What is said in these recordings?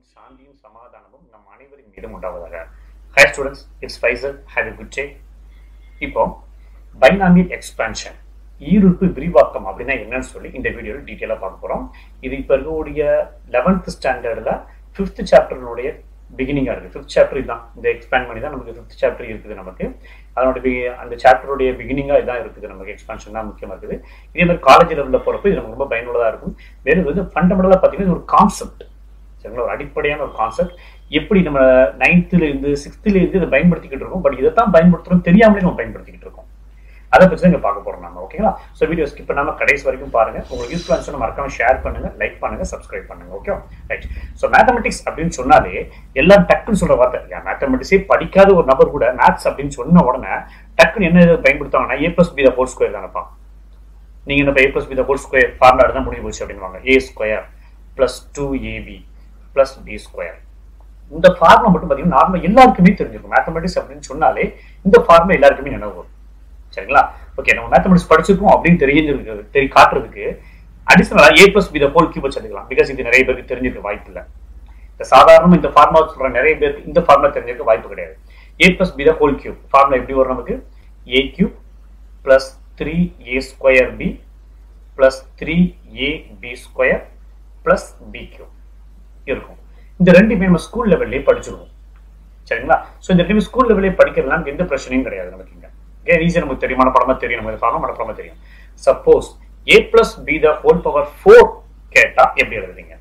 சாந்தியும் சமாதானமும் நம் அனைவரின் மீதும் உண்டாவதாக hi students it's Faisal have a good day இப்போ பைனாமியல் எக்ஸ்பான்ஷன் ஈருறுப்பு விரிவாக்கம் அப்படின்னா என்னன்னு சொல்லி இந்த வீடியோவில் டீட்டெயிலாக பார்க்க போகிறோம் இது இப்போ இருக்கக்கூடிய லெவன்த் ஸ்டாண்டர்டில் ஃபிஃப்த் சாப்டர்னுடைய பிகினிங்காக இருக்குது ஃபிஃப்த் சாப்டர் இதுதான் இந்த எக்ஸ்பேண்ட் பண்ணி தான் நமக்கு ஃபிஃப்த் சாப்டர் இருக்குது நமக்கு அதனோட begi- அந்த சாப்டருடைய பிகினிங்காக இதான் இருக்குது நமக்கு எக்ஸ்பான்ஷன் தான் முக்கியமாக இருக்குது இதே மாதிரி காலேஜ் லெவலில் போகிறப்போ இது நமக்கு ரொம்ப பயனுள்ளதாக இருக்கும் மேலும் இது ஃபண்டமெண்டலாக பார்த்தீங்கன்னா இது ஒரு கான்செப்ட் சரிங்களா ஒரு அடிப்படையான ஒரு கான்செப்ட் எப்படி நம்ம நைன்த்துல இருந்து சிக்ஸ்த்ல இருந்து இதை பயன்படுத்திக்கிட்டு இருக்கோம் பட் இதை தான் பயன்படுத்துறோம் தெரியாமலே நம்ம பயன்படுத்திக்கிட்டு இருக்கோம் அதை பற்றி தான் இங்க பார்க்க போறோம் நம்ம ஓகேங்களா ஸோ வீடியோ ஸ்கிப் பண்ணாம கடைசி வரைக்கும் பாருங்க உங்களுக்கு யூஸ்ஃபுல்லாக இருந்துச்சுன்னா மறக்காம ஷேர் பண்ணுங்க லைக் பண்ணுங்க சப்ஸ்கிரைப் பண்ணுங்க ஓகே ரைட் ஸோ மேத்தமெட்டிக்ஸ் அப்படின்னு சொன்னாலே எல்லாம் டக்குன்னு சொல்ற வார்த்தை மேத்தமெட்டிக்ஸே படிக்காத ஒரு நபர் கூட மேத்ஸ் அப்படின்னு சொன்ன உடனே டக்குன்னு என்ன இது பயன்படுத்துவாங்கன்னா A plus B the whole square தானப்பா நீங்க என்ன A plus B the whole square formula தான் முடிஞ்சு போச்சு அப்படின்வாங்க A square plus two AB plus B square இந்த ஃபார்முலா மட்டும் பார்த்தீங்கன்னா நார்மல் எல்லாருக்குமே தெரிஞ்சிருக்கும் மேத்தமெட்டிக்ஸ் அப்படின்னு சொன்னாலே இந்த ஃபார்முலா எல்லாருக்குமே நினைவு வரும் சரிங்களா ஓகே நம்ம மேத்தமெட்டிக்ஸ் படிச்சிருக்கோம் அப்படின்னு தெரிஞ்சிருக்கு தெரி காட்டுறதுக்கு அடிஷனலா A plus B the whole cube வச்சிருக்கலாம் பிகாஸ் இது நிறைய பேருக்கு தெரிஞ்சிருக்க வாய்ப்பு இல்லை இந்த சாதாரண இந்த ஃபார்முலா சொல்ற நிறைய பேருக்கு இந்த ஃபார்முலா தெரிஞ்சிருக்க வாய்ப்பு கிடையாது A plus B the whole cube formula எப்படி வரும் நமக்கு A cube plus three A square B plus three A B square plus B cube இருக்கும் இந்த ரெண்டுமே நம்ம ஸ்கூல் லெவல்லே படிச்சிருவோம் சரிங்களா ஸோ இந்த ரெண்டுமே ஸ்கூல் லெவலே படிக்கிறதுலாம் நமக்கு எந்த பிரச்சனையும் கிடையாது நமக்கு இங்க ஏன் ரீசன் நமக்கு தெரியும் மனப்படமா தெரியும் நமக்கு ஃபார்மா மனப்படமா தெரியும் suppose A plus B the whole power four கேட்டா எப்படி எழுதுவீங்க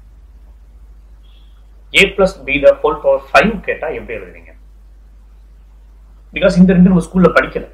A plus B the whole power five கேட்டா எப்படி எழுதுவீங்க பிகாஸ் இந்த ரெண்டு நம்ம ஸ்கூல்ல படிக்கல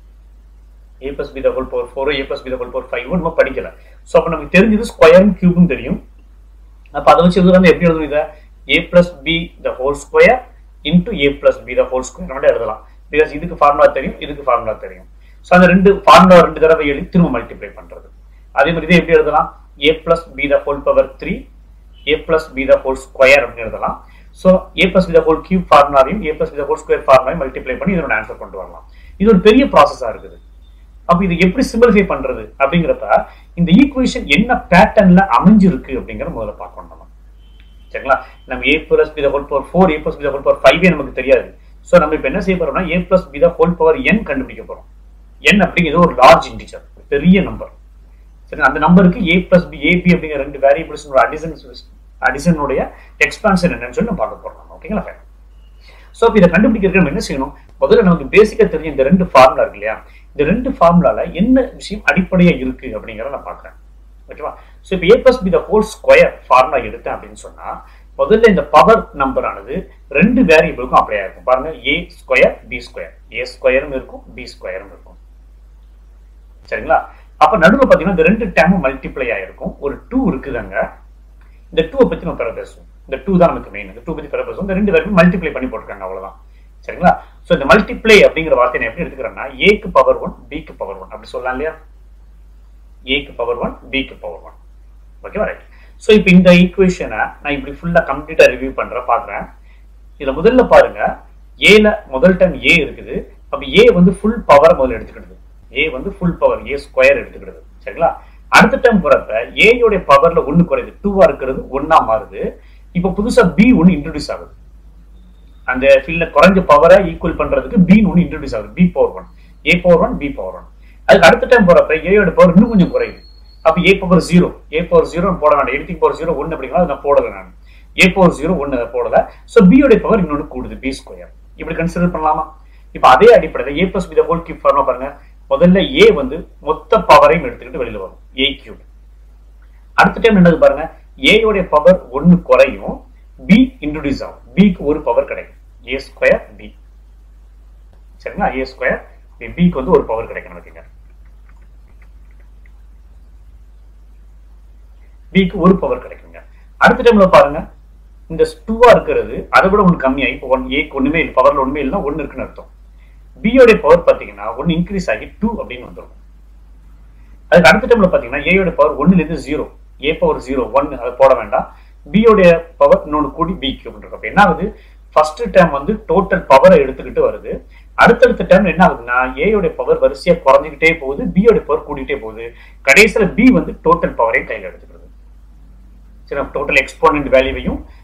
A plus B the whole power four A plus B the whole power five நம்ம படிக்கல ஸோ அப்போ நமக்கு தெரிஞ்சது ஸ்கொயரும் கியூபும் தெரியும் அப்ப அதை வச்சு எழுதுறது எப்படி எழுதும் இதை A plus B the whole square into A plus B the whole square மட்டும் எழுதலாம் பிகாஸ் இதுக்கு ஃபார்முலா தெரியும் இதுக்கு ஃபார்முலா தெரியும் ஸோ அந்த ரெண்டு ஃபார்முலா ரெண்டு தடவை எழுதி திரும்ப மல்டிப்ளை பண்றது அதே மாதிரி இதை எப்படி எழுதலாம் A plus B the whole power three A plus B the whole square அப்படின்னு எழுதலாம் so A plus B the whole cube ஃபார்முலாவையும் A plus B the whole square ஃபார்முலாவையும் மல்டிப்ளை பண்ணி இதோட ஆன்சர் கொண்டு வரலாம் இது ஒரு பெரிய ப்ராசஸா இருக்குது அப்ப இது எப்படி சிம்பிளிஃபை பண்றது அப்படிங்கிறப்ப இந்த ஈக்குவேஷன் என்ன பேட்டர்ன்ல அமைஞ்சிருக்கு அப்படிங்கறத முதல்ல பார்க்கணும் நம்ம சரிங்களா நம்ம A plus B whole power four A plus B whole power five நமக்கு தெரியாது ஸோ நம்ம இப்போ என்ன செய்ய போறோம்னா A plus B whole power N கண்டுபிடிக்க போறோம் என் அப்படிங்கிறது ஒரு லார்ஜ் இன்டிஜர் பெரிய நம்பர் சரி அந்த நம்பருக்கு ஏ பிளஸ் பி ஏபி அப்படிங்கிற ரெண்டு வேரியபிள்ஸ் அடிஷன் அடிஷனுடைய எக்ஸ்பான்ஷன் என்னன்னு சொல்லி நம்ம பார்க்க போறோம் நம்ம ஓகேங்களா fine. ஸோ இப்போ இதை கண்டுபிடிக்கிறதுக்கு நம்ம என்ன செய்யணும் முதல்ல நமக்கு பேசிக்கா தெரிஞ்ச இந்த ரெண்டு ஃபார்முலா இருக்கு இல்லையா இந்த ரெண்டு ஃபார்முலால என்ன விஷயம் அடிப்படையா இருக்கு அப்படிங்கறத நான் பார்க்கறேன் ஓகேவா ஸோ இப்போ A plus B the whole square formula எடுத்தேன் அப்படின்னு சொன்னா முதல்ல இந்த பவர் நம்பர் ஆனது ரெண்டு வேரியபிளுக்கும் அப்ளை ஆயிருக்கும் பாருங்க A square B square A ஸ்கொயரும் இருக்கும் பி ஸ்கொயரும் இருக்கும் சரிங்களா அப்ப நடுவில் பாத்தீங்கன்னா இந்த ரெண்டு டேமும் மல்டிப்ளை ஆயிருக்கும் ஒரு டூ இருக்குதாங்க இந்த டூவை பத்தி நம்ம பிற பேசுவோம் இந்த டூ தான் நமக்கு மெயின் இந்த டூ பத்தி பிற பேசுவோம் இந்த ரெண்டு பேருக்கும் மல்டிப்ளை பண்ணி போட்டிருக்காங்க அவ்வளவுதான் சரிங்களா சோ இந்த மல்டிப்ளை அப்படிங்கிற வார்த்தையை நான் எப்படி எடுத்துக்கிறேன்னா ஏக்கு பவர் ஒன் பிக்கு பவர் ஒன் அப்படி சொல்லலாம் இல்லையா ஏக்கு பவர் ஒன் பிக்கு பவர் ஒன் ஓகேவா ரைட் ஸோ இப்போ இந்த ஈக்குவேஷனை நான் இப்படி ஃபுல்லாக கம்ப்ளீட்டாக ரிவ்யூ பண்ணுறேன் பார்க்குறேன் இதில் முதல்ல பாருங்க ஏல முதல் டைம் ஏ இருக்குது அப்போ ஏ வந்து ஃபுல் பவர் முதல்ல எடுத்துக்கிடுது ஏ வந்து ஃபுல் பவர் ஏ ஸ்கொயர் எடுத்துக்கிடுது சரிங்களா அடுத்த டைம் போறப்ப ஏயோட பவர்ல ஒன்று குறையுது டூவா இருக்கிறது ஒன்னா மாறுது இப்போ புதுசா பி ஒன்று இன்ட்ரடியூஸ் ஆகுது அந்த ஃபீல்ட்ல குறைஞ்ச பவரை ஈக்குவல் பண்றதுக்கு பி ஒன்று இன்ட்ரடியூஸ் ஆகுது பி பவர் ஒன் ஏ power one B power one அதுக்கு அடுத்த டைம் போறப்ப ஏயோட பவர் இன்னும் கொஞ்சம் குறையுது அப்ப A power zero A power zero போட வேண்டாம் எடுத்து பவர் ஜீரோ ஒன்னு அப்படிங்களா அதை நான் போடல நான் ஏ பவர் ஜீரோ ஒன்னு அதை போடல ஸோ பியோட பவர் இன்னொன்று கூடுது பி ஸ்கொயர் இப்படி கன்சிடர் பண்ணலாமா இப்ப அதே அடிப்படையில் A plus B whole cube formula பாருங்க முதல்ல ஏ வந்து மொத்த பவரையும் எடுத்துக்கிட்டு வெளியில வரும் ஏ கியூப் அடுத்த டைம் என்னது பாருங்க ஏயோட பவர் ஒன்னு குறையும் பி இன்ட்ரோடியூஸ் ஆகும் பிக்கு ஒரு பவர் கிடைக்கும் ஏ ஸ்கொயர் பி சரிங்களா ஏ ஸ்கொயர் பிக்கு வந்து ஒரு பவர் கிடைக்கும் நமக்கு இங்க பிக்கு ஒரு பவர் கிடைக்குங்க அடுத்த டைம்ல பாருங்க இந்த டூவா இருக்கிறது அதை விட ஒன்று கம்மியாகி இப்போ ஒன் ஏக்கு ஒண்ணுமே இல்லை பவர்ல ஒண்ணுமே இல்லைன்னா ஒன்னு இருக்குன்னு அர்த்தம் பியோட பவர் பாத்தீங்கன்னா ஒன்னு இன்க்ரீஸ் ஆகி டூ அப்படின்னு வந்துடும் அதுக்கு அடுத்த டைம்ல பாத்தீங்கன்னா ஏயோட பவர் ஒன்னுல இருந்து ஜீரோ ஏ பவர் ஜீரோ ஒன் அதை போட வேண்டாம் பியோட பவர் இன்னொன்று கூடி பி கியூப் அப்ப என்ன ஆகுது ஃபர்ஸ்ட் டைம் வந்து டோட்டல் பவரை எடுத்துக்கிட்டு வருது அடுத்தடுத்த டைம் என்ன ஆகுதுன்னா ஏயோட பவர் வரிசையா குறைஞ்சிக்கிட்டே போகுது பியோட பவர் கூட்டிகிட்டே போகுது கடைசியில பி வந்து டோட்டல் பவரையும் கையில் எடுத்துக்கிறது சரி டோட்டல் எக்ஸ்போனன்ட் வேல்யூவையும்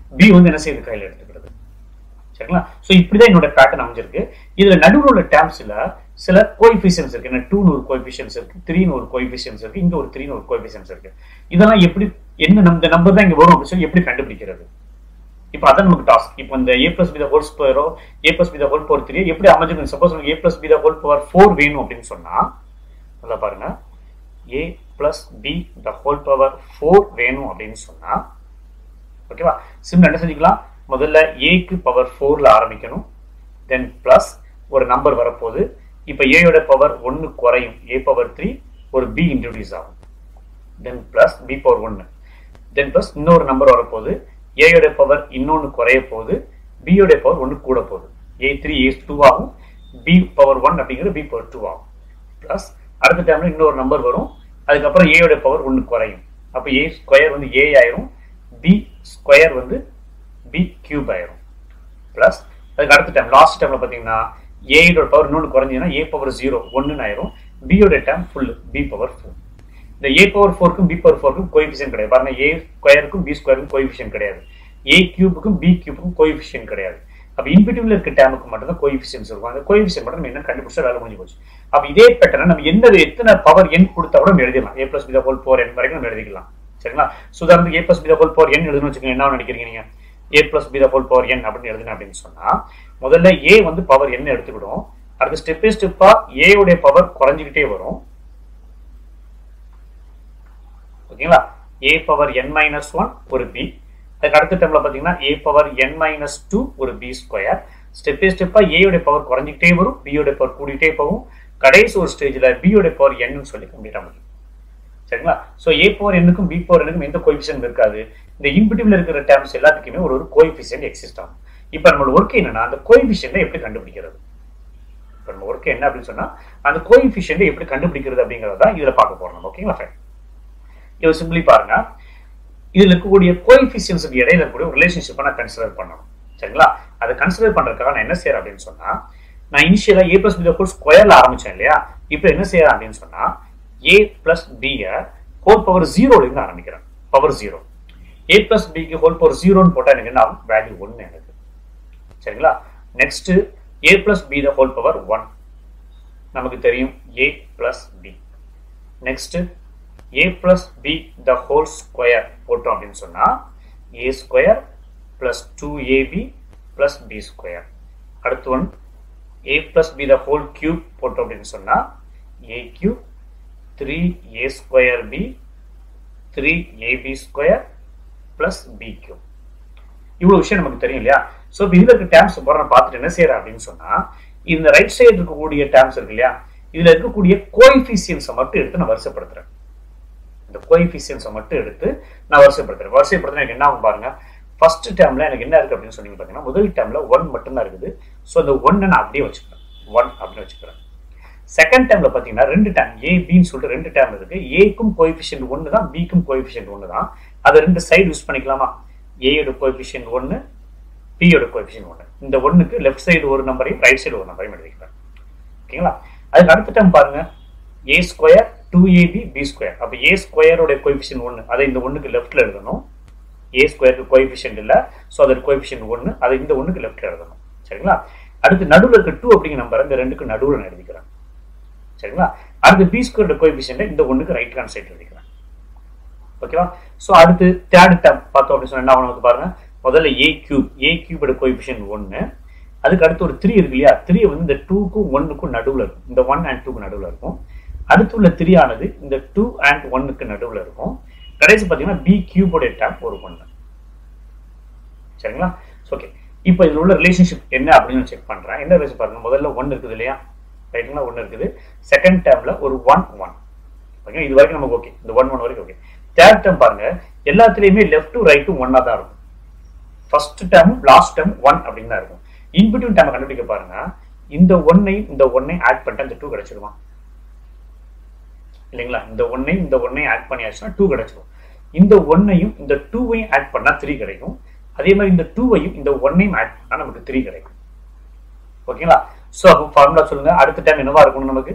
பி வந்து என்ன செய்யுது கையில் எடுத்துக்கிறது சரிங்களா ஸோ இப்படிதான் என்னோட பேட்டர்ன் அமைஞ்சிருக்கு இதுல நடுவில் உள்ள டேம்ஸ்ல சில கோஎஃபிஷியன்ஸ் இருக்கு என்ன டூன்னு ஒரு கோஎஃபிஷியன்ஸ் இருக்கு த்ரீன்னு ஒரு கோஎஃபிஷியன்ஸ் இருக்கு இங்க ஒரு த்ரீன்னு ஒரு கோஎஃபிஷியன்ஸ் இருக்கு இதெல்லாம் எப்படி என்ன நம்ம இந்த நம்பர் தான் இங்க வரும் அப்படின்னு சொல்லி எப்படி கண்டுபிடிக்கிறது இப்போ அதான் நமக்கு டாஸ்க் இப்போ இந்த A plus B the whole ஸ்கொயரோ A plus B the whole power three எப்படி அமைஞ்சிருக்கு சப்போஸ் உங்களுக்கு A plus B the whole power four வேணும் அப்படின்னு சொன்னா நல்லா பாருங்க ஏ plus B the whole power four வேணும் அப்படின்னு சொன்னா ஓகேவா சிம்பிள் என்ன செஞ்சுக்கலாம் முதல்ல ஏக்கு பவர் ஃபோர்ல ஆரம்பிக்கணும் தென் பிளஸ் ஒரு நம்பர் வரப்போகுது இப்போ ஏயோட பவர் ஒன்று குறையும் ஏ பவர் த்ரீ ஒரு பி இன்ட்ரடியூஸ் ஆகும் தென் பிளஸ் பி பவர் ஒன்று தென் பிளஸ் இன்னொரு நம்பர் வரப்போகுது ஏயோட பவர் இன்னொன்று குறைய போகுது பியோட பவர் ஒன்று கூட போகுது ஏ த்ரீ ஏ டூ ஆகும் பி பவர் ஒன் அப்படிங்கிறது பி பவர் டூ ஆகும் பிளஸ் அடுத்த டைம்ல இன்னொரு நம்பர் வரும் அதுக்கப்புறம் ஏயோட பவர் ஒன்று குறையும் அப்போ ஏ ஸ்கொயர் வந்து ஏ ஆயிரும் பி ஸ்கொயர் வந்து பி கியூப் ஆயிரும் பிளஸ் அதுக்கு அடுத்த டைம் லாஸ்ட் டைம்ல பார்த்தீங்கன்னா ஏயோட பவர் இன்னொன்று குறைஞ்சிங்கன்னா ஏ பவர் ஜீரோ ஒன்றுன்னு ஆயிரும் பியோட time full B power four இந்த ஏ பவர் ஃபோருக்கும் பி பவர் ஃபோருக்கும் கோஎஃபிஷியன் கிடையாது பாருங்க ஏ ஸ்கொயருக்கும் பி ஸ்கொயருக்கும் கோஎஃபிஷியன் கிடையாது ஏ கியூபுக்கும் பி கியூபுக்கும் கோஎஃபிஷியன் கிடையாது அப்ப இன்பிட்டிவ்ல இருக்க டேமுக்கு மட்டும் தான் கோஎஃபிஷியன்ஸ் இருக்கும் அந்த கோஎஃபிஷியன் மட்டும் நம்ம என்ன கண்டுபிடிச்சா வேலை முடிஞ்சு போச்சு அப்ப இதே பேட்டர்னை நம்ம எந்த எத்தனை பவர் என் கொடுத்தா கூட நம்ம எழுதிடலாம் ஏ plus B whole four N வரைக்கும் நம்ம எழுதிக்கலாம் சரிங்களா ஸோ உதாரணத்துக்கு A plus B whole four N எழுதணும்னு வச்சுக்கோங்க என்ன நினைக்கிறீங்க நீங்க A plus B whole power N அப்படின்னு எழுதுன அப்படின்னு சொன்னா முதல்ல ஏ வந்து பவர் என்ன எடுத்துக்கிடும் அடுத்து ஸ்டெப் பை ஸ்டெப்பா ஏ உடைய பவர் குறைஞ்சிக்கிட்டே வரும் ஓகேங்களா A power N minus one ஒரு பி அதுக்கு அடுத்த டைம்ல பாத்தீங்கன்னா A power N minus two ஒரு பி ஸ்கொயர் ஸ்டெப் பை ஸ்டெப்பா ஏயோட பவர் குறைஞ்சிக்கிட்டே வரும் பியோட பவர் கூடிட்டே போகும் கடைசி ஒரு ஸ்டேஜ்ல பியோட பவர் என்னன்னு சொல்லி கம்ப்ளீட்டா முடியும் சரிங்களா ஸோ ஏ பவர் என்னுக்கும் பி பவர் என்னுக்கும் எந்த கோஎஃபிஷியன் இருக்காது இந்த இன்பிட்டிவ்ல இருக்கிற டேர்ம்ஸ் எல்லாத்துக்குமே ஒரு ஒரு கோஎஃபிஷியன்ட் எக்ஸிஸ்ட் ஆகும் இப்போ நம்மளோட ஒர்க் என்னன்னா அந்த கோஎஃபிஷியன்ட்டை எப்படி கண்டுபிடிக்கிறது இப்போ நம்ம ஒர்க் என்ன அப்படின்னு சொன்னா அந்த கோஎஃபிஷியன்ட்டை எப்படி கண்டுபிடிக்கிறது அப்படிங்கறத தான் இதுல பார்க்க போறோம் நம்ம ஓகேங்களா ஃபைன் இது சிம்பிளி பாருங்க இதுல இருக்கக்கூடிய கோஎஃபிஷியன்ஸுக்கு இடையில இருக்கக்கூடிய ரிலேஷன்ஷிப்பை நான் கன்சிடர் பண்ணணும் சரிங்களா அதை கன்சிடர் பண்றதுக்காக நான் என்ன செய்யறேன் அப்படின்னு சொன்னா நான் இனிஷியலா ஏ பிளஸ் பி ஹோல் ஸ்கொயர்ல ஆரம்பிச்சேன் இல்லையா இப்போ என்ன செய்யறேன் அப்படின்னு சொன்னா ஏ பிளஸ் பிய ஹோல் பவர் ஜீரோல இருந்து ஆரம்பிக்கிறேன் பவர் ஜீரோ ஏ பிளஸ் பிக்கு ஹோல் பவர் ஜீரோன்னு போட்டா எனக்கு என்ன ஆகும் வேல்யூ ஒன்னு எனக்கு சரிங்களா next A plus B the whole power one நமக்கு தெரியும் A plus B next A plus B the whole square போட்டோம் அப்படின்னு சொன்னா A square plus two AB plus B square அடுத்து one A plus B the whole cube போட்டோம் அப்படின்னு சொன்னா A cube three A square B three AB square plus B cube இவ்வளவு விஷயம் நமக்கு தெரியும் இல்லையா ஸோ இப்போ இதுல இருக்க டேம்ஸ் போற நான் பார்த்துட்டு என்ன செய்யறேன் அப்படின்னு சொன்னா இந்த ரைட் சைடு இருக்கக்கூடிய டேம்ஸ் இருக்கு இல்லையா இதுல இருக்கக்கூடிய கோஎஃபிஷியன்ஸை மட்டும் எடுத்து நான் வரிசைப்படுத்துறேன் இந்த கோஎஃபிஷியன்ஸை மட்டும் எடுத்து நான் வரிசைப்படுத்துறேன் வரிசைப்படுத்தினா எனக்கு என்ன ஆகும் பாருங்க ஃபர்ஸ்ட் டேர்ம்ல எனக்கு என்ன இருக்கு அப்படின்னு சொன்னீங்க பாத்தீங்கன்னா முதல் டேர்ம்ல ஒன் மட்டும் தான் இருக்குது ஸோ அந்த ஒன்னை நான் அப்படியே வச்சுக்கிறேன் ஒன் அப்படின்னு வச்சுக்கிறேன் செகண்ட் டைம்ல பாத்தீங்கன்னா ரெண்டு டேம் ஏ பின்னு சொல்லிட்டு ரெண்டு டேம் இருக்கு ஏக்கும் கோஎஃபிஷியன்ட் ஒன்று தான் பிக்கும் கோஎஃபிஷியன்ட் ஒன்று தான் அதை ரெண்டு சைடு யூஸ் பண்ணிக்கலாமா ஏயோட கோஎஃபிஷியன்ட் ஒன்று பியோட கோஎஃபிஷியன்ட் ஒன்று இந்த ஒன்றுக்கு லெஃப்ட் சைடு ஒரு நம்பரையும் ரைட் சைடு ஒரு நம்பரையும் எழுதிக்கிறேன் ஓகேங்களா அதுக்கு அடுத்த டைம் பாருங்க A square two AB B square அப்போ ஏ ஸ்கொயரோட கோஎஃபிஷியன்ட் ஒன்று அதை இந்த ஒன்றுக்கு லெஃப்ட்ல எழுதணும் ஏ ஸ்கொயருக்கு கோஎஃபிஷியன்ட் இல்லை ஸோ அதோட கோஎஃபிஷியன்ட் ஒன்று அதை இந்த ஒன்றுக்கு லெஃப்ட்ல எழுதணும் சரிங்களா அடுத்து நடுவில் இருக்க டூ அப்படிங்கிற நம்பர் இந்த ரெண்டுக்கு நடுவில் நான் எழுதிக்கிறேன் சரிங்களா அடுத்து பி ஸ்கொயரோட கோஎஃபிஷியன்ட் இந்த ஒன்றுக்கு ரைட் ஹேண்ட் சைடு எழுதிக்கிறேன் ஓகேவா ஸோ அடுத்து தேர்ட் டேம் பார்த்தோம் அப்படின்னு சொன்னா என்ன ஆகும் பாருங்க முதல்ல ஏ கியூப் ஏ கியூபோட கோஎஃபிஷியன்ட் ஒன்று அதுக்கு அடுத்து ஒரு த்ரீ இருக்கு இல்லையா த்ரீ வந்து இந்த டூக்கும் ஒன்னுக்கும் நடுவில் இருக்கும் இந்த ஒன் அண்ட் டூக்கு நடுவில் இருக்கும் அடுத்து உள்ள த்ரீ ஆனது இந்த டூ அண்ட் ஒன்னுக்கு நடுவில் இருக்கும் கடைசி பார்த்தீங்கன்னா பி கியூபோடைய டேப் ஒரு ஒன்று சரிங்களா ஓகே இப்போ இதில் உள்ள ரிலேஷன்ஷிப் என்ன அப்படின்னு செக் பண்ணுறேன் என்ன ரிலேஷன் பாருங்க முதல்ல ஒன் இருக்குது இல்லையா ரைட்டுங்களா ஒன்று இருக்குது செகண்ட் டேர்ம்ல ஒரு ஒன் ஒன் ஓகே இது வரைக்கும் நமக்கு ஓகே இந்த ஒன் ஒன் வரைக்கும் ஓகே தேர்ட் டேர்ம் பாருங்க எல்லாத்துலேயுமே லெஃப்ட் டு ரைட்டும் ஒன்னா தான் இருக்கும் first term last term one அப்படின்னு தான் இருக்கும் இன்பிட்வீன் டேர்ம் கண்டுபிடிக்க பாருங்க இந்த ஒன்னையும் இந்த ஒன்னையும் ஆட் பண்ணிட்டு அந்த டூ கிடைச்சிருமா இல்லைங்களா இந்த ஒன்னையும் இந்த ஒன்னையும் ஆட் பண்ணியாச்சுன்னா டூ கிடைச்சிரும் இந்த ஒன்னையும் இந்த டூவையும் ஆட் பண்ணா த்ரீ கிடைக்கும் அதே மாதிரி இந்த டூவையும் இந்த ஒன்னையும் ஆட் பண்ணா நமக்கு த்ரீ கிடைக்கும் ஓகேங்களா ஸோ அப்போ ஃபார்முலா சொல்லுங்க அடுத்த டைம் என்னவா இருக்கணும் நமக்கு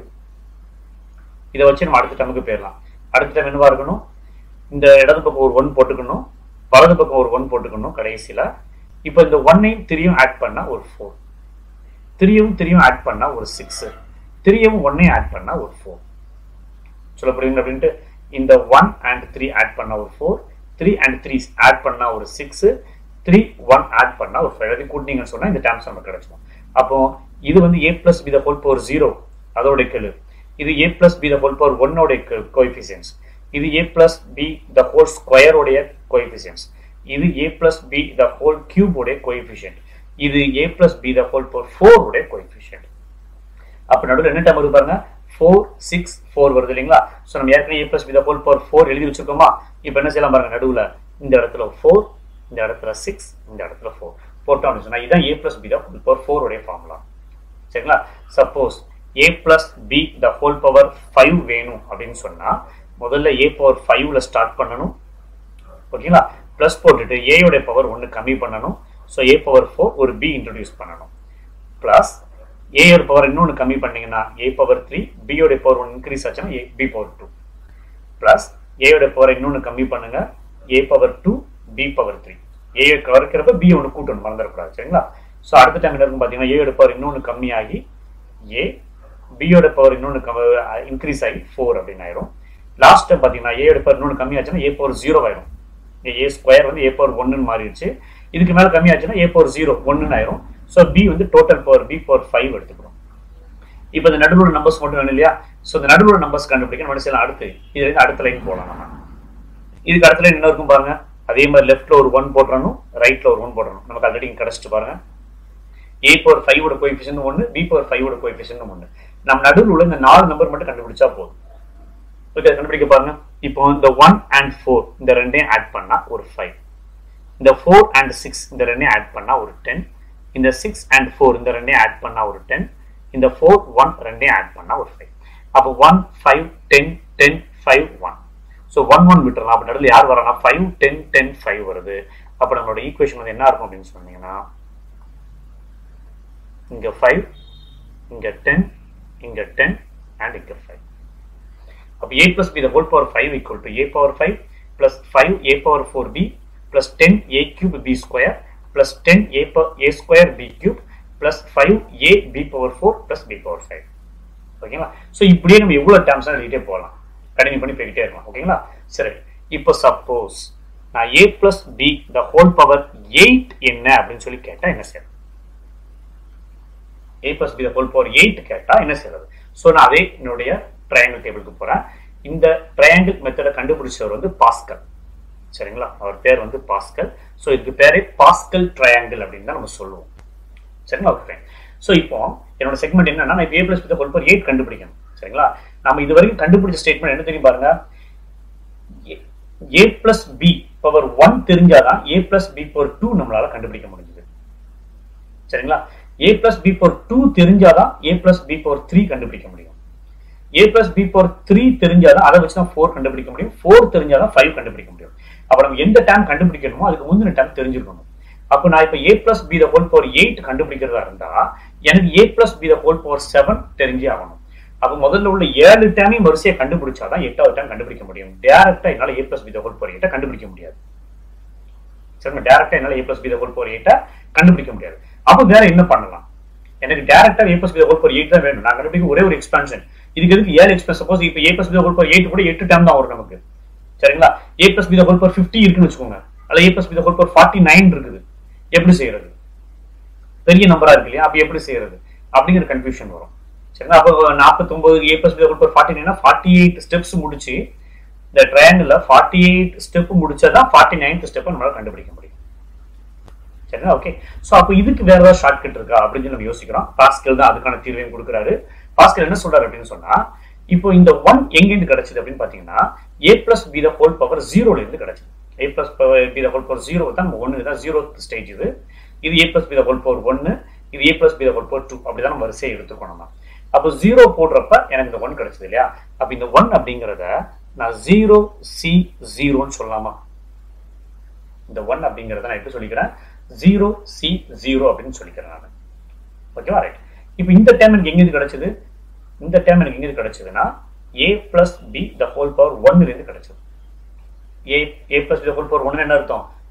இதை வச்சு நம்ம அடுத்த டைமுக்கு போயிடலாம் அடுத்த டைம் என்னவா இருக்கணும் இந்த இடது பக்கம் ஒரு ஒன் போட்டுக்கணும் வலது பக்கம் ஒரு ஒன் போட்டுக்கணும் கடைசியில இப்போ இந்த ஒன்னையும் த்ரீயும் ஆட் பண்ணா ஒரு ஃபோர் த்ரீயும் த்ரீயும் ஆட் பண்ணா ஒரு சிக்ஸ் த்ரீயும் ஒன்னையும் ஆட் பண்ணா ஒரு ஃபோர் சொல்ல புரியுங்க அப்படின்ட்டு இந்த ஒன் அண்ட் த்ரீ ஆட் பண்ணா ஒரு four three and three add பண்ணா ஒரு சிக்ஸ் த்ரீ ஒன் ஆட் பண்ணா ஒரு ஃபைவ் அது கூட்டினீங்கன்னு சொன்னா இந்த டேர்ம்ஸ் நமக்கு கிடைச்சிடும் அப்போ இது வந்து A plus B the whole power zero அதோட கெழு இது ஏ plus B the whole power ஒன்னோட கோஎஃபிசியன்ஸ் இது ஏ பிளஸ் பி த ஹோல் ஸ்கொயரோடைய கோஎஃபிசியன்ஸ் இது ஏ plus B the whole cube உடைய கோஎஃபிஷியன்ட் இது ஏ plus B the whole power four உடைய கோஎஃபிஷியன்ட் அப்ப நடுவில் என்ன டைம் வருது பாருங்க ஃபோர் சிக்ஸ் ஃபோர் வருது இல்லைங்களா ஸோ நம்ம ஏற்கனவே A plus B the whole power four எழுதி வச்சிருக்கோமா இப்போ என்ன செய்யலாம் பாருங்க நடுவில் இந்த இடத்துல ஃபோர் இந்த இடத்துல சிக்ஸ் இந்த இடத்துல ஃபோர் போட்டோம்னு சொன்னா இதான் A plus B the whole power four உடைய ஃபார்முலா சரிங்களா suppose A plus B the whole power five வேணும் அப்படின்னு சொன்னா முதல்ல ஏ பவர் ஃபைவ்ல ஸ்டார்ட் பண்ணணும் ஓகேங்களா ப்ளஸ் போட்டுட்டு ஏயோட பவர் ஒன்று கம்மி பண்ணணும் ஸோ ஏ பவர் ஃபோர் ஒரு பி இன்ட்ரடியூஸ் பண்ணணும் ப்ளஸ் ஏயோட பவர் இன்னொன்று கம்மி பண்ணீங்கன்னா ஏ பவர் த்ரீ பியோட பவர் ஒன்று இன்க்ரீஸ் ஆச்சுன்னா A B power two plus ஏயோட பவர் இன்னொன்று கம்மி பண்ணுங்க A power two B power three ஏயை குறைக்கிறப்ப பி ஒன்று கூட்டணும் மறந்துடக்கூடாது சரிங்களா ஸோ அடுத்த டைம் என்ன இருக்கும் பார்த்தீங்கன்னா ஏயோட பவர் இன்னொன்று கம்மியாகி ஏ பியோட பவர் இன்னொன்று இன்க்ரீஸ் ஆகி ஃபோர் அப்படின்னு ஆயிரும் லாஸ்ட் டைம் பார்த்தீங்கன்னா ஏயோட பவர் இன்னொன்று கம்மியாச்சுன்னா ஏ பவர் ஜீரோ ஆயிரும் ஏ ஸ்கொயர் வந்து ஏ பவர் ஒன்றுன்னு மாறிடுச்சு இதுக்கு மேலே கம்மியாச்சுன்னா ஏ பவர் ஜீரோ ஒன்றுன்னு ஆயிரும் ஸோ பி வந்து total power B power five எடுத்துக்கிறோம் இப்போ இந்த நடுவில் நம்பர்ஸ் மட்டும் வேணும் இல்லையா ஸோ இந்த நடுவில் நம்பர்ஸ் கண்டுபிடிக்க நம்ம செய்யலாம் அடுத்து இதுல இருந்து அடுத்த லைன் போகலாம் நம்ம இதுக்கு அடுத்த லைன் என்ன இருக்கும் பாருங்க அதே மாதிரி லெஃப்ட்ல ஒரு ஒன் போட்டுறணும் ரைட்ல ஒரு ஒன் போடணும் நமக்கு ஆல்ரெடி இங்கே கிடச்சிட்டு பாருங்க ஏ பவர் ஃபைவோட கோஎஃபிஷியன் ஒன்று பி பவர் ஃபைவோட கோஎஃபிஷியன் ஒன்று நம்ம நடுவில் உள்ள இந்த நாலு நம்பர் மட்டும் கண்டுபிடிச்சா போதும் ஓகே கண்டுபிடிக்க பாருங்க இப்போ இந்த ஒன் அண்ட் ஃபோர் இந்த ரெண்டையும் ஆட் பண்ணா ஒரு ஃபைவ் இந்த ஃபோர் அண்ட் சிக்ஸ் இந்த ரெண்டையும் ஆட் பண்ணா ஒரு டென் இந்த சிக்ஸ் அண்ட் ஃபோர் இந்த ரெண்டையும் ஆட் பண்ணா ஒரு டென் இந்த ஃபோர் ஒன் ரெண்டையும் ஆட் பண்ணா ஒரு ஃபைவ் அப்போ one five ten ten five one so one one விட்டுறலாம் அப்போ நடுவில் யார் வரானா ஃபைவ் டென் டென் ஃபைவ் வருது அப்போ நம்மளோட ஈக்குவேஷன் வந்து என்ன இருக்கும் அப்படின்னு சொன்னீங்கன்னா இங்க ஃபைவ் இங்க டென் இங்க டென் அண்ட் இங்க ஃபைவ் அப்போ A plus B the whole power five equal to A power five plus five A power four B plus ten A cube B square plus ten A A square B cube plus five A B power four plus B power five ஓகேங்களா ஸோ இப்படியே நம்ம எவ்வளோ terms எழுதிட்டே போகலாம் continue பண்ணி போய்கிட்டே இருக்கலாம் ஓகேங்களா சரி இப்போ சப்போஸ் நான் ஏ plus B the whole power eight என்ன அப்படின்னு சொல்லி கேட்டா என்ன செய்யறது A plus B the whole power eight கேட்டா என்ன செய்யறது ஸோ நான் அதே என்னுடைய ட்ரையாங்கிள் டேபிளுக்கு போறேன் இந்த ட்ரையாங்கிள் மெத்தடை கண்டுபிடிச்சவர் வந்து பாஸ்கல் சரிங்களா அவர் பேர் வந்து பாஸ்கல் ஸோ இதுக்கு பேரே பாஸ்கல் ட்ரையாங்கிள் அப்படின்னு தான் நம்ம சொல்லுவோம் சரிங்களா ஓகே ஸோ இப்போ என்னோட செக்மெண்ட் என்னன்னா நான் ஏ plus B whole power eight கண்டுபிடிக்கணும் சரிங்களா நம்ம இது வரைக்கும் கண்டுபிடிச்ச ஸ்டேட்மெண்ட் என்ன தெரியும் பாருங்க ஏ பிளஸ் பி பவர் ஒன் தெரிஞ்சாதான் A plus B power two நம்மளால கண்டுபிடிக்க முடிஞ்சது சரிங்களா A plus B power two தெரிஞ்சாதான் A plus B power three கண்டுபிடிக்க முடியும் A plus B power three தெரிஞ்சாதான் அதை வச்சு தான் ஃபோர் கண்டுபிடிக்க முடியும் ஃபோர் தெரிஞ்சாதான் ஃபைவ் கண்டுபிடிக்க முடியும் அப்ப நம்ம எந்த டைம் கண்டுபிடிக்கணுமோ அதுக்கு முந்தின டைம் தெரிஞ்சிருக்கணும் அப்போ நான் இப்போ A plus B the whole power eight கண்டுபிடிக்கிறதா இருந்தா எனக்கு A plus B the whole power seven தெரிஞ்சே ஆகணும் அப்போ முதல்ல உள்ள ஏழு டைமையும் வரிசையை கண்டுபிடிச்சாதான் எட்டாவது டைம் கண்டுபிடிக்க முடியும் டேரக்டா என்னால A plus B the whole power எயிட்டை கண்டுபிடிக்க முடியாது சரிங்க டேரக்டா என்னால A plus B the whole power எயிட்டை கண்டுபிடிக்க முடியாது அப்போ வேற என்ன பண்ணலாம் எனக்கு டேரக்டா A plus B the whole power eight தான் வேணும் நான் கண்டுபிடிக்க ஒரே ஒரு எக்ஸ்பான்ஷன் இதுக்கு எதுக்கு ஏழு எக்ஸ்பென்ஸ் சப்போஸ் இப்போ A plus B the whole power eight கூட எட்டு டைம் தான் வரும் நமக்கு சரிங்களா A plus B the whole power fifty இருக்குன்னு வச்சுக்கோங்க அல்ல A plus B the whole power forty nine இருக்குது எப்படி செய்யறது பெரிய நம்பரா இருக்கு இல்லையா அப்ப எப்படி செய்யறது அப்படிங்கிற கன்ஃபியூஷன் வரும் சரிங்களா அப்போ நாற்பத்தொன்பது A plus B whole forty நைனா ஃபார்ட்டி எயிட் ஸ்டெப்ஸ் முடிச்சு இந்த ட்ரையாங்கிள் ஃபார்ட்டி எயிட் ஸ்டெப் முடிச்சாதான் ஃபார்ட்டி நைன்த் ஸ்டெப் நம்மளால கண்டுபிடிக்க முடியும் சரிங்களா ஓகே ஸோ அப்போ இதுக்கு வேற ஏதாவது ஷார்ட்கட் இருக்கா அப்படின்னு சொல்லி நம்ம யோசிக்கிறோம் பாஸ்கல் தான் அதுக்கான தீர்வையும் கொடுக்குறாரு பாஸ்கல் என்ன சொல்றாரு அப்படின்னு சொன்னா இப்போ இந்த ஒன் எங்கிருந்து கிடைச்சது அப்படின்னு பாத்தீங்கன்னா a plus B the whole power ஜீரோல இருந்து கிடைச்சது a plus B the whole power zero தான் ஒன்னு தான் ஜீரோ ஸ்டேஜ் இது இது ஏ plus B the whole power ஒன்னு இது ஏ plus B the whole power two அப்படிதான் நம்ம வரிசையை எடுத்துக்கணும் நம்ம அப்போ ஜீரோ போடுறப்ப எனக்கு இந்த ஒன் கிடைச்சது இல்லையா அப்ப இந்த ஒன் அப்படிங்கிறத நான் ஜீரோ சி ஜீரோன்னு சொல்லலாமா இந்த ஒன் அப்படிங்கிறத நான் எப்படி சொல்லிக்கிறேன் ஜீரோ சி ஜீரோ அப்படின்னு சொல்லிக்கிறேன் நான் ஓகேவா ரைட் இப்போ இந்த டைம் எனக்கு எங்கிருந்து கிடைச்சது இந்த டைம் எனக்கு எங்கிருந்து கிடைச்சதுன்னா a plus B the whole power ஒன்னுல இருந்து கிடைச்சது a a plus B the whole power ஒன்னு என்ன அர்த்தம்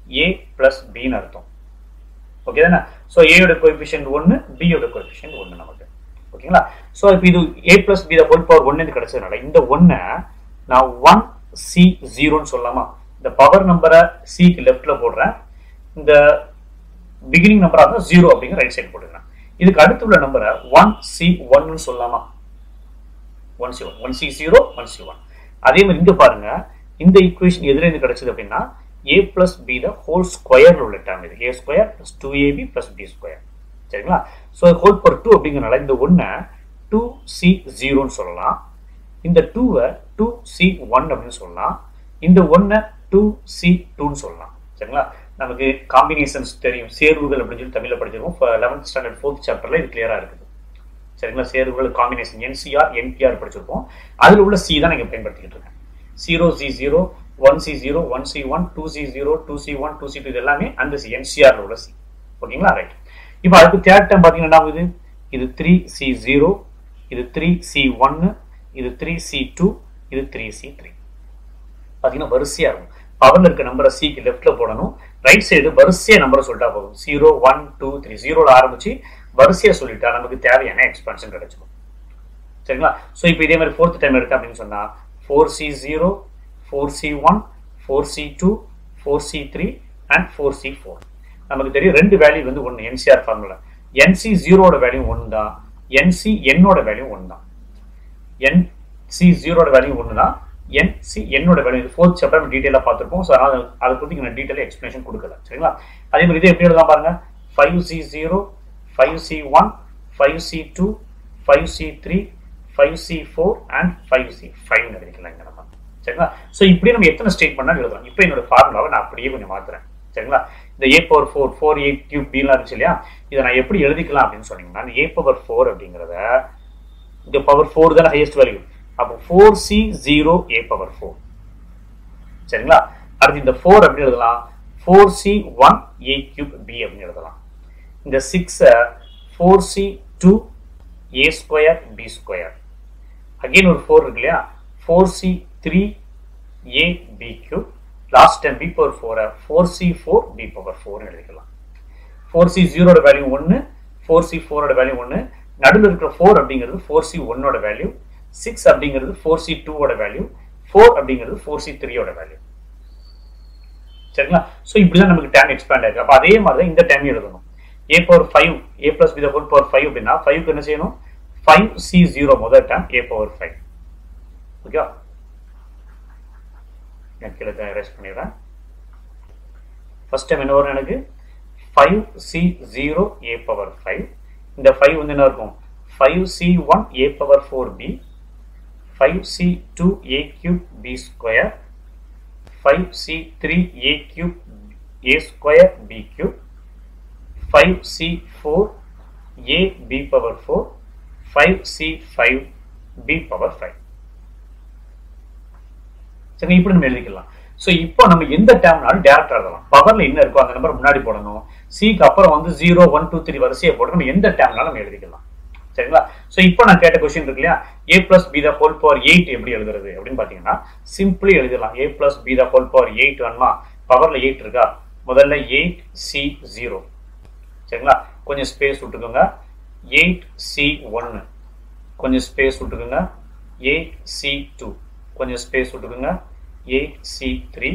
ஏ பிளஸ் பின்னு அர்த்தம் ஓகே தானே ஸோ ஏயோட கோஎஃபிஷியன்ட் ஒன்று பியோட கோஎஃபிஷியன்ட் ஒன்று நமக்கு ஓகேங்களா ஸோ இப்போ இது ஏ பிளஸ் பி ஹோல் பவர் ஒன்று கிடைச்சதுனால இந்த ஒன்றை நான் ஒன் சி ஜீரோன்னு சொல்லலாமா இந்த பவர் நம்பரை சிக்கு லெஃப்ட்ல போடுறேன் இந்த பிகினிங் நம்பரா இருந்தால் ஜீரோ அப்படிங்கிற ரைட் சைடு போட்டுக்கிறேன் இதுக்கு அடுத்து உள்ள நம்பரை ஒன் சி ஒன்னு சொல்லலாமா one C one one C zero one C one அதே மாதிரி இங்க பாருங்க இந்த ஈக்குவேஷன் எதுல இருந்து கிடைச்சது அப்படின்னா a plus B the whole square உள்ள டேர்ம் இது a square plus two AB plus B square சரிங்களா ஸோ ஹோல் பவர் டூ அப்படிங்கிறனால இந்த ஒன்னை டூ சி ஜீரோன்னு சொல்லலாம் இந்த டூவை டூ சி ஒன் அப்படின்னு சொல்லலாம் இந்த ஒன்னை டூ சி டூன்னு சொல்லலாம் சரிங்களா நமக்கு காம்பினேஷன்ஸ் தெரியும் சேர்வுகள் அப்படின்னு சொல்லி தமிழில் படிச்சிருக்கோம் லெவன்த் ஸ்டாண்டர்ட் ஃபோர்த் சாப்டர்ல இது கிளியரா இருக்குது சரிங்களா சேர்வுகள் காம்பினேஷன் என்சிஆர் என்பிஆர் படிச்சிருப்போம் அதில் உள்ள சி தான் நீங்கள் பயன்படுத்திக்கிட்டு இருக்கேன் zero C zero one C zero one C one two C zero two C one two C two இது எல்லாமே அந்த சி என்சிஆர் உள்ள சி ஓகேங்களா ரைட் இப்போ அதுக்கு தேர்ட் டைம் பார்த்தீங்கன்னா இது இது த்ரீ சி ஜீரோ இது த்ரீ சி ஒன்னு இது த்ரீ சி டூ இது த்ரீ சி த்ரீ பார்த்தீங்கன்னா வரிசையா இருக்கும் பவர்ல இருக்க நம்பரை சிக்கு லெஃப்ட்ல போடணும் ரைட் சைடு வரிசையா நம்பரை சொல்லிட்டா போதும் ஜீரோ ஒன் டூ த்ரீ ஜீரோல ஆரம்பிச்சு வரிசையா சொல்லிட்டா நமக்கு தேவையான எக்ஸ்பான்ஷன் கிடைச்சிடும் சரிங்களா ஸோ இப்போ இதே மாதிரி ஃபோர்த் டைம் எடுத்தா அப்படின்னு சொன்னா four C zero four C one four C two four C three and four C four நமக்கு தெரியும் ரெண்டு வேல்யூ வந்து ஒன்று என்சிஆர் ஃபார்முலா என்சி ஜீரோட வேல்யூ ஒன்று தான் என்சி என்னோட வேல்யூ ஒன்று தான் என்சி ஜீரோட வேல்யூ ஒன்று தான் என்சி என்னோட வேல்யூ ஃபோர்த் சாப்டர் டீட்டெயிலாக பார்த்துருப்போம் ஸோ அதனால் அதை பற்றி நான் டீட்டெயிலாக எக்ஸ்பிளேஷன் கொடுக்கல சரிங்களா அதே மாதிரி இதே எப்படி எழுதலாம் பாருங்க five C zero five C one five C two five C three five C four and five C ஃபைவ்னு எழுதிக்கலாம் இங்கே நம்ம சரிங்களா ஸோ இப்படி நம்ம எத்தனை ஸ்டேட் பண்ணாலும் எழுதலாம் இப்போ என்னோட ஃபார்முலாவை நான் அப்படியே கொஞ்சம் மாத்துறேன் சரிங்களா இந்த ஏ power four four eight cube பிலாம் இருந்துச்சு இல்லையா இதை நான் எப்படி எழுதிக்கலாம் அப்படின்னு சொன்னீங்கன்னா இந்த ஏ பவர் ஃபோர் அப்படிங்கிறத இந்த பவர் ஃபோர் தானே ஹையஸ்ட் வேல்யூ அப்போ ஃபோர் சி ஜீரோ ஏ பவர் ஃபோர் சரிங்களா அடுத்து இந்த ஃபோர் எப்படி எழுதலாம் four C one a cube b அப்படின்னு எழுதலாம் இந்த சிக்ஸை four C two a square B square again ஒரு ஃபோர் இருக்கு இல்லையா ஃபோர் சி த்ரீ ஏ b cube last time b power ஃபோரை four C four b power ஃபோர்னு எழுதிக்கலாம் ஃபோர் சி ஜீரோட வேல்யூ ஒன்று ஃபோர் சி ஃபோரோட வேல்யூ ஒன்று நடுவில் இருக்கிற ஃபோர் அப்படிங்கிறது ஃபோர் சி ஒன்னோட வேல்யூ சிக்ஸ் அப்படிங்கிறது ஃபோர் சி டூவோட வேல்யூ ஃபோர் அப்படிங்கிறது ஃபோர் சி த்ரீயோட வேல்யூ சரிங்களா ஸோ இப்படிதான் நமக்கு டேம் எக்ஸ்பேண்ட் ஆயிருக்கு அப்போ அதே மாதிரி தான் இந்த டைம் எழுதணும் a power five a plus B whole power five அப்படின்னா ஃபைவ்க்கு என்ன செய்யணும் ஃபைவ் சி ஜீரோ முதல் term a power five okay நான் கீழே எரேஸ் பண்ணிடுறேன் ஃபர்ஸ்ட் டைம் என்ன வரும் எனக்கு ஃபைவ் சி ஜீரோ ஏ பவர் ஃபைவ் இந்த ஃபைவ் வந்து என்ன இருக்கும் five C one A power four b five C two a cube B square five C three a cube a square B cube five C four a B power four five C five b power five சரி இப்படி நம்ம எழுதிக்கலாம் so இப்போ நம்ம எந்த டேம்னாலும் டேரக்டா எழுதலாம் பவர்ல என்ன இருக்கோ அந்த நம்பர் முன்னாடி போடணும் சிக்கு அப்புறம் வந்து ஜீரோ ஒன் டூ த்ரீ வரிசையை போட்டு நம்ம எந்த டேம்னாலும் நம்ம எழுதிக்கலாம் சரிங்களா ஸோ இப்போ நான் கேட்ட கொஸ்டின் இருக்கு இல்லையா a plus B the whole power eight எப்படி எழுதுறது அப்படின்னு பார்த்தீங்கன்னா சிம்பிளி எழுதிடலாம் ஏ plus B the whole power eight வேணுமா பவர்ல எயிட் இருக்கா முதல்ல எயிட் சி ஜீரோ சரிங்களா கொஞ்சம் ஸ்பேஸ் விட்டுக்கோங்க எயிட் சி ஒன்னு கொஞ்சம் ஸ்பேஸ் விட்டுக்கோங்க எயிட் சி டூ கொஞ்சம் ஸ்பேஸ் விட்டுக்கோங்க eight C three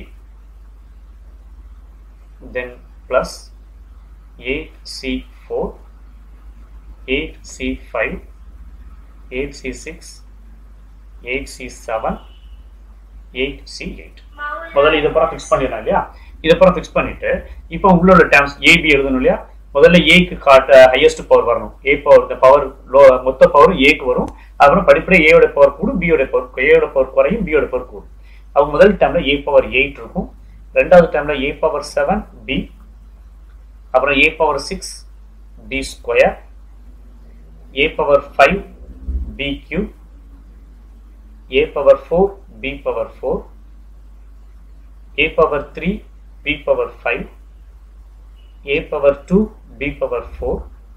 then plus eight C four eight C five eight C six eight C seven eight C eight முதல்ல இதை பூரா ஃபிக்ஸ் பண்ணிடலாம் இல்லையா இதை பூரா ஃபிக்ஸ் பண்ணிட்டு இப்போ உள்ள டேர்ம்ஸ் ஏபி எழுதணும் இல்லையா முதல்ல ஏக்கு காட்ட ஹையஸ்ட் பவர் வரணும் ஏ பவர் இந்த பவர் லோ மொத்த பவர் ஏக்கு வரும் அப்புறம் படிப்படியே ஏயோட பவர் கூடும் பியோட பவர் ஏயோட பவர் குறையும் பியோட பவர் கூடும் அவங்க முதல் டைம்ல ஏ பவர் எயிட் இருக்கும் ரெண்டாவது டைம்ல ஏ பவர் செவன் பி அப்புறம் a power six b square a power five b cube a power four b power four a power three b power five a power 2 b power 4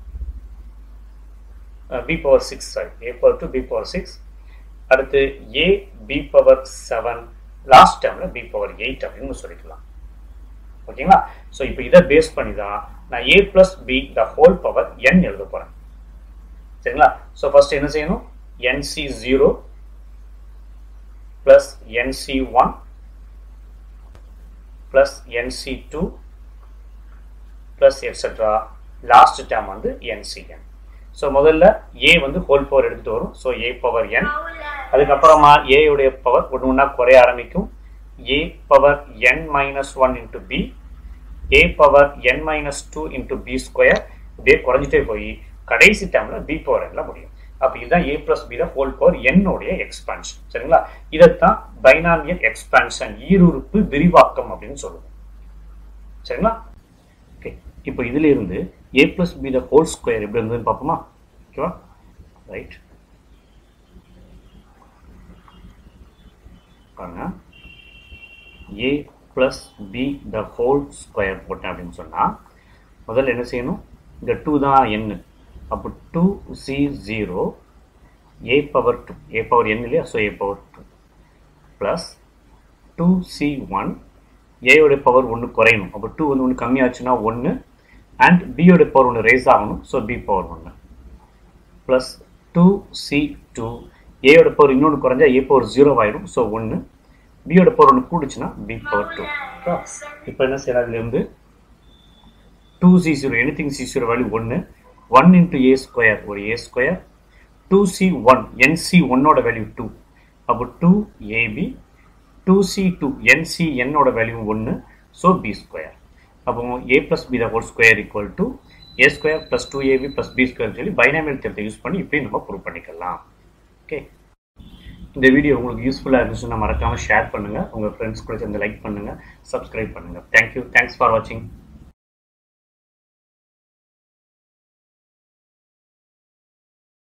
uh, b power 6 sorry a power 2 b power 6 அடுத்து a b power 7 last டைம்ல b power 8 அப்படின்னு சொல்லிக்கலாம் ஓகேங்களா so இப்போ இதை base பண்ணி தான் நான் ஏ plus B the whole power n எழுத போகிறேன் சரிங்களா ஸோ ஃபர்ஸ்ட் என்ன செய்யணும் n C zero plus n C one plus n C two plus etcetera last term வந்து என்சிஎன் ஸோ முதல்ல ஏ வந்து ஹோல் பவர் எடுத்துட்டு வரும் ஸோ ஏ பவர் என் அதுக்கப்புறமா ஏ உடைய பவர் ஒன்று ஒன்றா குறைய ஆரம்பிக்கும் a power N minus one into b a power N minus two into b square இப்படியே குறைஞ்சிட்டே போய் கடைசி டைம்ல பி பவர் என்ல முடியும் அப்போ இதுதான் ஏ பிளஸ் பி தான் ஹோல் பவர் என்னுடைய எக்ஸ்பான்ஷன் சரிங்களா இதைத்தான் பைனாமியல் எக்ஸ்பான்ஷன் ஈருறுப்பு விரிவாக்கம் அப்படின்னு சொல்லுவோம் சரிங்களா ஓகே இப்போ இதுல இருந்து a plus B the whole square எப்படி இருந்ததுன்னு பார்ப்போமா ஓகேவா ரைட் பாருங்க ஏ plus B the whole square போட்டேன் அப்படின்னு சொன்னால் முதல்ல என்ன செய்யணும் இந்த டூ தான் என்னு அப்போ two C zero A power two a power n இல்லையா ஸோ ஏ power two plus two C one ஏயோட பவர் ஒன்று குறையணும் அப்போ டூ வந்து ஒன்று கம்மியாச்சுன்னா ஒன்று அண்ட் பியோட பவர் ஒன்று ரேஸ் ஆகணும் ஸோ பி பவர் ஒன்று ப்ளஸ் டூ சி டூ ஏயோட பவர் இன்னொன்று குறைஞ்சா ஏ பவர் ஜீரோ ஆயிடும் ஸோ ஒன்று பியோட பவர் ஒன்று கூடுச்சுன்னா பி பவர் டூ இப்போ என்ன செய்யலாம் இதுலேருந்து two C zero anything C zero value ஒன்று ஒன் இன்ட்டு ஏ ஸ்கொயர் ஒரு a square two C one n C ஒன்னோட வேல்யூ டூ அப்போ two a b two C two n C என்னோட வேல்யூ ஒன்று ஸோ பி ஸ்கொயர் அப்போ a plus b the whole square equal to a square plus two a b plus b square சொல்லி binomial தேர்த்தை use பண்ணி இப்படி நம்ம ப்ரூவ் பண்ணிக்கலாம் ஓகே இந்த வீடியோ உங்களுக்கு யூஸ்ஃபுல்லாக இருந்துச்சுன்னா மறக்காமல் ஷேர் பண்ணுங்கள் உங்கள் ஃப்ரெண்ட்ஸ் கூட சேர்ந்து லைக் பண்ணுங்கள் சப்ஸ்கிரைப் பண்ணுங்கள் தேங்க்யூ தேங்க்ஸ் ஃபார் வாட்சிங்